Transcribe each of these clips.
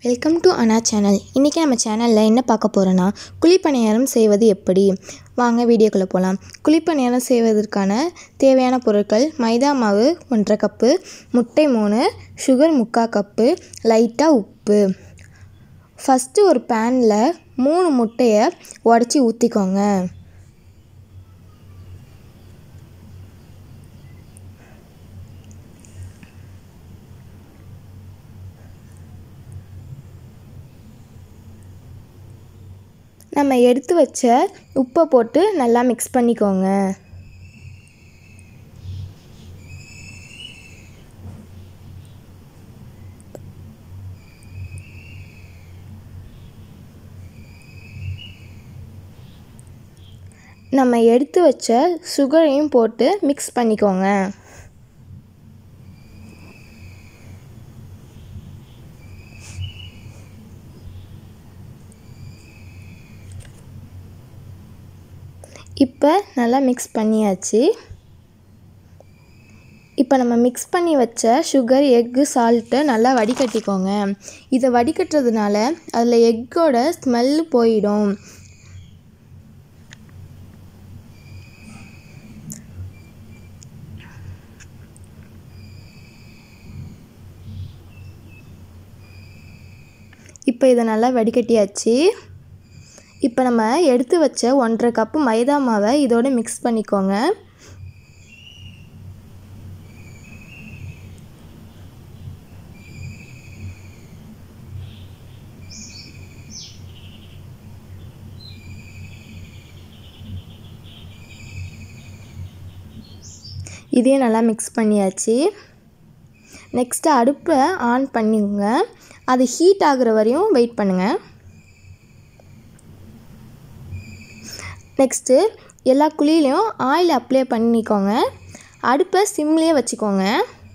welcome to அனா channel இன்றைக்கி நம்ம சேனலில் என்ன பார்க்க போகிறோன்னா குழிப்பணியாரம் செய்வது எப்படி வாங்க வீடியோக்குள்ளே போகலாம் குழிப்பணியாரம் செய்வதற்கான தேவையான பொருட்கள் மைதா மாவு ஒன்றரை கப்பு முட்டை மூணு சுகர் முக்கால் கப்பு லைட்டாக உப்பு ஃபஸ்ட்டு ஒரு பேனில் மூணு முட்டையை உடச்சி ஊற்றிக்கோங்க நம்ம எடுத்து வச்ச உப்பை போட்டு நல்லா மிக்ஸ் பண்ணிக்கோங்க நம்ம எடுத்து வச்ச சுகரையும் போட்டு மிக்ஸ் பண்ணிக்கோங்க இப்போ நல்லா மிக்ஸ் பண்ணியாச்சு இப்போ நம்ம மிக்ஸ் பண்ணி வச்ச சுகர் எக்கு சால்ட்டு நல்லா வடிகட்டிக்கோங்க இதை வடிகட்டுறதுனால அதில் எக்கோட ஸ்மெல்லு போயிடும் இப்போ இதை நல்லா வடிகட்டியாச்சு இப்போ நம்ம எடுத்து வச்ச ஒன்றரை கப்பு மைதா மாவை இதோட மிக்ஸ் பண்ணிக்கோங்க இதையும் நல்லா மிக்ஸ் பண்ணியாச்சு நெக்ஸ்ட்டு அடுப்பை ஆன் பண்ணிங்க அது ஹீட் ஆகுற வரையும் வெயிட் பண்ணுங்கள் நெக்ஸ்ட்டு எல்லா குழியிலையும் ஆயில் அப்ளை பண்ணிக்கோங்க அடுப்பை சிம்லேயே வச்சுக்கோங்க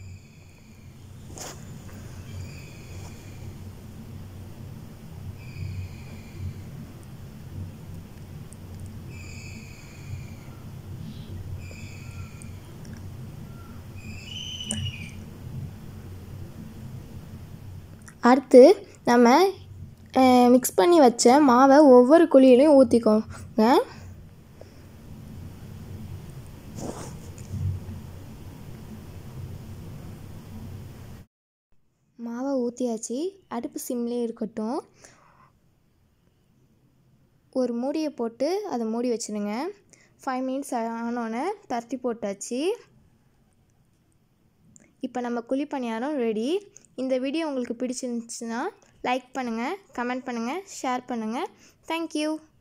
அடுத்து நம்ம மிக்ஸ் பண்ணி வச்ச மாவை ஒவ்வொரு குழியிலையும் ஊற்றிக்கோங்க மாவை ஊற்றியாச்சு அடுப்பு சிம்லேயே இருக்கட்டும் ஒரு மூடியை போட்டு அதை மூடி வச்சுருங்க ஃபைவ் மினிட்ஸ் ஆனோடனே தரட்டி போட்டாச்சு இப்போ நம்ம குழி பணியாரம் ரெடி இந்த வீடியோ உங்களுக்கு பிடிச்சிருந்துச்சுன்னா லைக் பண்ணுங்கள் கமெண்ட் பண்ணுங்கள் ஷேர் பண்ணுங்கள் தேங்க்யூ